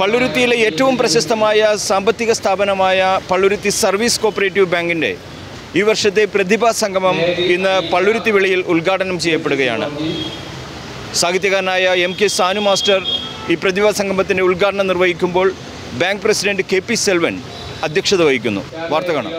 പള്ളുരുത്തിയിലെ ഏറ്റവും പ്രശസ്തമായ സാമ്പത്തിക സ്ഥാപനമായ പള്ളുരുത്തി സർവീസ് കോപ്പറേറ്റീവ് ബാങ്കിൻ്റെ ഈ വർഷത്തെ പ്രതിഭാ സംഗമം ഇന്ന് പള്ളുരുത്തി വെളിയിൽ ഉദ്ഘാടനം ചെയ്യപ്പെടുകയാണ് സാഹിത്യകാരനായ എം കെ സാനു മാസ്റ്റർ ഈ പ്രതിഭാ സംഗമത്തിൻ്റെ ഉദ്ഘാടനം നിർവഹിക്കുമ്പോൾ bank president K P Selvan അധ്യക്ഷത വഹിക്കുന്നു വാർത്ത കാണാം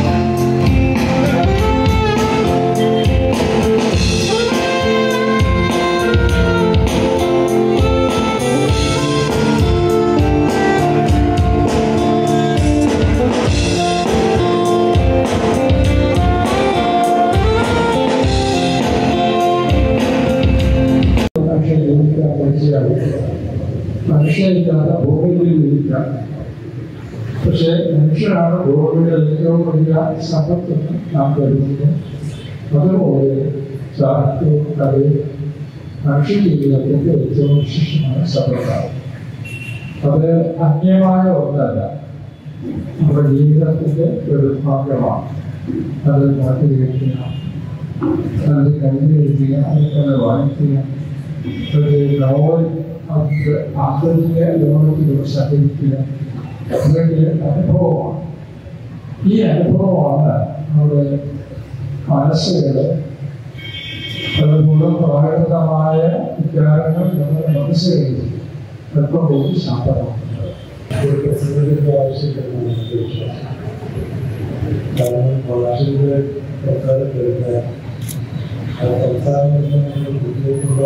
മനുഷ്യൻ ജീവിക്കാൻ മനസ്സിലാവും മനുഷ്യനില്ലാതെ ഭൂമിയിൽ ജീവിക്കാം പക്ഷേ മനുഷ്യനാണ് ഭൂമിയുടെ ഏറ്റവും വലിയ സമ്പത്തെന്ന് നാം കരുതുന്നു അതുപോലെ സാഹിത്യവും കഥയും മനുഷ്യ ജീവിതത്തിന്റെ ഏറ്റവും വിശിഷ്ടമായ സമ്പത്താണ് അത് അന്യമായ ഒന്നല്ല നമ്മുടെ ജീവിതത്തിന്റെ ഒരു ഭാഗമാണ് അത് മാറ്റിവെക്കുക അത് കവിതയെഴുതുക അതൊക്കെ വായിക്കുക ഒരു നോവൽ അത് ആധുനിക ലോകത്തിൽ സഹകരിക്കുക അതൊക്കെ അനുഭവമാണ് ഈ അനുഭവമാണ് നമ്മുടെ മനസ്സുകളെ അതുമൂലം പ്രാകൃതമായ വികാരങ്ങൾ നമ്മുടെ മനസ്സുകളിൽ അല്പം കൂടി ശാന്തമാക്കുന്നത് ഒരു പ്രസിഡന്റിന്റെ ആവശ്യത്തിലാണ് വിശ്വാസം കാരണം ഭാഷയുടെ പ്രകാരം വരുന്ന സംസ്ഥാനങ്ങളിൽ ബുദ്ധിമുട്ടുള്ള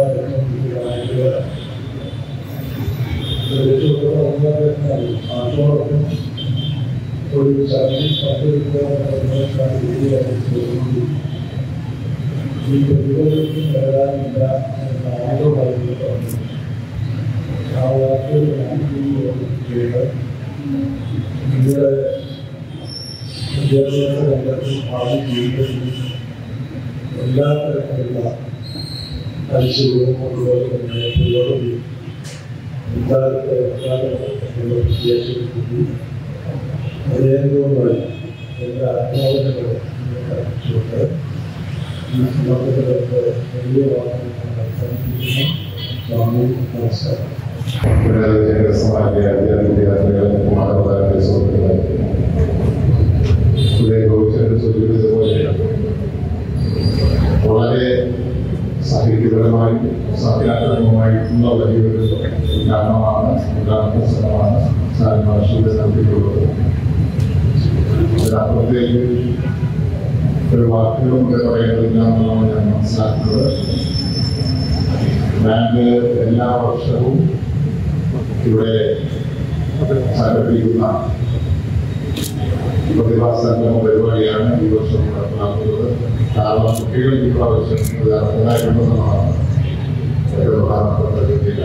ആശോടൊപ്പം ഒരു ചർച്ചയിൽ പങ്കെടുക്കുക ഈ പ്രതിരോധത്തിൽ നേടാനില്ല എന്ന ആരോ പറയുന്നത് ആ വാക്കുകൾ ഇവിടെ വിദ്യാഭ്യാസ രംഗത്തും ഭാവി ജീവിതത്തിൽ എല്ലാ തരത്തിലുള്ള പരിശീലനവും അതുപോലെ തന്നെ പുരോഗതി ഇക്കാലത്തെ എക്കാലത്തുള്ള വിദ്യാഭ്യാസത്തിൽ അതേപോലെ എൻ്റെ ആത്മാവിനെ അറിയിച്ചുകൊണ്ട് ഈ സന്ദർഭത്തിലൊക്കെ വലിയ വാക്കുകൾ അവസാനിപ്പിക്കുന്നു നന്ദി നമസ്കാരം വ്യത്യസ്തമായ വിദ്യാർത്ഥികളെ മാതാപിതാക്കളെ സുഹൃത്തുക്കളെ ഇവിടെ ഗോവിച്ചന്റെ സൂചിപ്പിച്ചതുപോലെ വളരെ സാഹിത്യപരമായി സാഹിത്യാത്മകമായിട്ടുള്ള വലിയൊരു ഉദ്ഘാടനമാണ് ഉദ്ഘാടന ശ്രമമാണ് ഭാഷയുടെ നടത്തിയിട്ടുള്ളത് അതിനപ്പുറത്തേക്ക് ഒരു വാക്കുകളും ഇവിടെ പറയേണ്ടതില്ല എന്നുള്ളതാണ് ഞാൻ മനസ്സിലാക്കുന്നത് ബാങ്ക് എല്ലാ വർഷവും ഇവിടെ സംഘടിപ്പിക്കുന്ന പ്രതിഭാസംഗമ പരിപാടിയാണ് ഈ വർഷം നടപ്പിലാക്കുന്നത് കാരണം കുട്ടികൾ ഈ പ്രാവശ്യം ഇത് അർഹരായിട്ടുണ്ടെന്നുള്ളതാണ് ഏറ്റവും പ്രധാനപ്പെട്ട രീതിയില്ല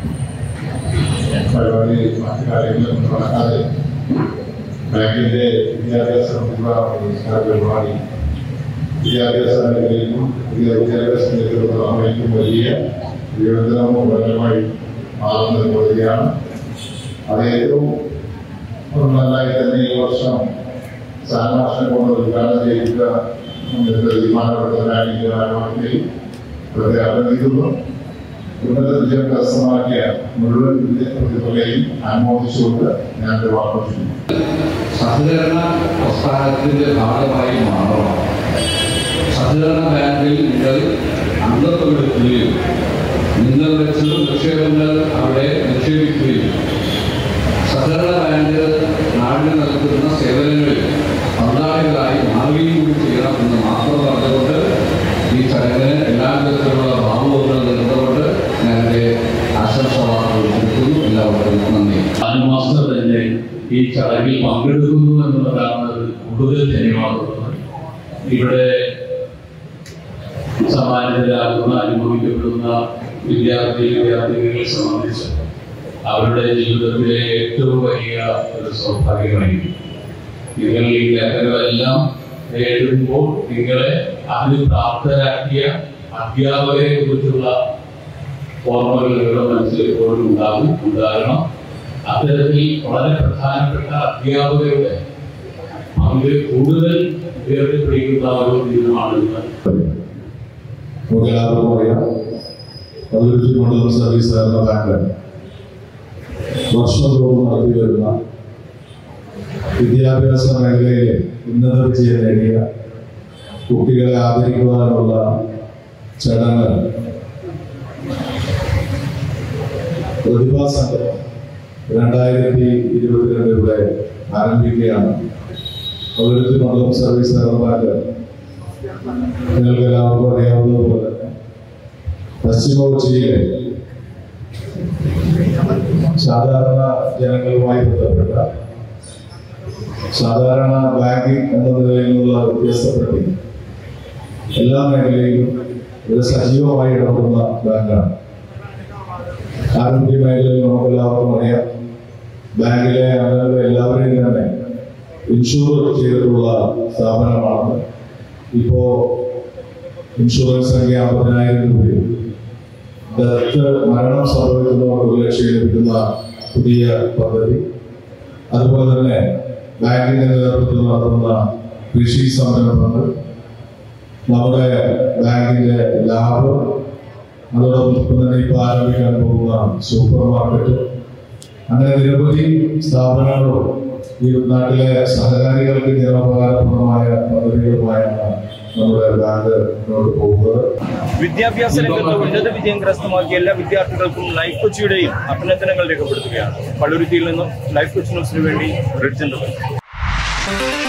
പരിപാടി മറ്റു കാര്യങ്ങളും നടക്കാതെ ബാങ്കിന്റെ വിദ്യാഭ്യാസ പ്രതിഭ പുരസ്കാര പരിപാടി വിദ്യാഭ്യാസ മേഖലയിലും പുതിയ വിദ്യാഭ്യാസ മേഖലയിലും വലിയ വിയോജനവും ഫലമായി മാറുന്നത് പോലെയാണ് അത് ഏറ്റവും നന്നായി തന്നെ ഈ വർഷം സാധാരണ കൊണ്ട് ഉദ്ഘാടനം ചെയ്യുക എന്ന തീരുമാനപ്പെടുത്താനായി വെറുതെ അഭിനന്ദിക്കുന്നു ഉന്നത വിദ്യാഭ്യാസമാക്കിയ മുഴുവൻ വിദ്യാർത്ഥികളെയും അനുമോദിച്ചുകൊണ്ട് ഞാൻ എൻ്റെ വാർത്ത സഹകരണ പ്രസ്ഥാനത്തിന്റെ ഭാഗമായി മാറണം സഹകരണ ബാങ്കിൽ നിങ്ങൾ അംഗത്വമെടുക്കുകയും നിങ്ങളുടെ ചെറു നിക്ഷേപങ്ങൾ അവിടെ നിക്ഷേപിക്കുകയും സഹകരണ ബാങ്ക് നാടിന് നൽകുന്ന സേവനങ്ങളിൽ പങ്കാളികളായി മാറുകയും കൂടി ചെയ്യണം എന്ന് മാത്രം പറഞ്ഞുകൊണ്ട് ഈ ചടങ്ങിന് എല്ലാ വിധത്തിലുള്ള ഭാവങ്ങൾ നൽകുന്നുകൊണ്ട് ഞാൻ എൻ്റെ ആശംസ വാക്കുകൾ കൊടുക്കുന്നു എല്ലാവർക്കും നന്ദി മാസ്റ്റർ തന്നെ ഈ ചടങ്ങിൽ പങ്കെടുക്കുന്നു എന്നുള്ളതാണ് അത് കൂടുതൽ തെളിവാകുന്നത് ഇവിടെ സമാനതരാകുന്ന അനുഭവിക്കപ്പെടുന്ന വിദ്യാർത്ഥി വിദ്യാർത്ഥികളെ സംബന്ധിച്ച് അവരുടെ ജീവിതത്തിലെ ഏറ്റവും വലിയ ഒരു സൗഭാഗ്യമായിരിക്കും നിങ്ങൾ ഈ ലേഖനമെല്ലാം നേടുമ്പോൾ നിങ്ങളെ അതിന് പ്രാപ്തരാക്കിയ അധ്യാപകരെ കുറിച്ചുള്ള ഓർമ്മകൾ നിങ്ങളുടെ മനസ്സിൽ എപ്പോഴും ഉണ്ടാകും ഉണ്ടാകണം അത്തരത്തിൽ വളരെ പ്രധാനപ്പെട്ട അധ്യാപകരുടെ പങ്ക് കൂടുതൽ ഉയർത്തിപ്പിടിക്കുന്ന ഒരു ദിനമാണ് ഇന്ന് നമുക്ക് എല്ലാവർക്കും അറിയാം പതിനെട്ട് മണ്ഡലം സർവീസ് സഹകരണ ബാങ്ക് വർഷത്തോളം നടത്തി വരുന്ന വിദ്യാഭ്യാസ മേഖലയിൽ ഉന്നത വിജയം നേടിയ കുട്ടികളെ ആദരിക്കുവാനുള്ള ചടങ്ങ് പ്രതിഭാസംഘം രണ്ടായിരത്തി ഇരുപത്തിരണ്ടിലൂടെ ആരംഭിക്കുകയാണ് പൗരത്വ മണ്ഡലം സർവീസ് സഹകരണ നിങ്ങൾക്ക് എല്ലാവർക്കും അറിയാവുന്നതുപോലെ തന്നെ പശ്ചിമ കൊച്ചിയിലെ സാധാരണ ജനങ്ങളുമായി ബന്ധപ്പെട്ട സാധാരണ ബാങ്കിംഗ് എന്ന നിലയിൽ നിന്നുള്ള വ്യത്യാസപ്പെട്ട് എല്ലാ മേഖലയിലും ഇത് സജീവമായി ഇടപെടുന്ന ബാങ്കാണ് ആരോഗ്യ മേഖലയിൽ നമുക്ക് എല്ലാവർക്കും അറിയാം ബാങ്കിലെ അംഗങ്ങൾ എല്ലാവരെയും തന്നെ ഇൻഷുർ ചെയ്തിട്ടുള്ള സ്ഥാപനമാണ് ഇപ്പോ ഇൻഷുറൻസ് സംഖ്യ അമ്പതിനായിരം രൂപയും ഡെത്ത് മരണം സംഭവിക്കുന്നവർക്ക് ഒരു ലക്ഷം ലഭിക്കുന്ന പുതിയ പദ്ധതി അതുപോലെ തന്നെ ബാങ്കിന്റെ നേതൃത്വത്തിൽ നടത്തുന്ന കൃഷി സംരംഭങ്ങൾ നമ്മുടെ ബാങ്കിന്റെ ലാഭം അതോടൊപ്പം തന്നെ ഇപ്പോൾ ആരംഭിക്കാൻ പോകുന്ന സൂപ്പർ മാർക്കറ്റ് അങ്ങനെ നിരവധി സ്ഥാപനങ്ങളും ഈ നാട്ടിലെ സഹകാരികൾക്ക് ജനോപകാരപ്രദമായ പദ്ധതികളുമായാണ് നമ്മുടെ ബാങ്ക് മുന്നോട്ട് പോകുന്നത് വിദ്യാഭ്യാസ രംഗത്ത് ഉന്നത വിജയം കരസ്ഥമാക്കിയ എല്ലാ വിദ്യാർത്ഥികൾക്കും ലൈഫ് കൊച്ചിയുടെയും അഭിനന്ദനങ്ങൾ രേഖപ്പെടുത്തുകയാണ് പള്ളുരുത്തിയിൽ നിന്നും ലൈഫ് കൊച്ചി ന്യൂസിന് വേണ്ടി റിഡ്ജൻ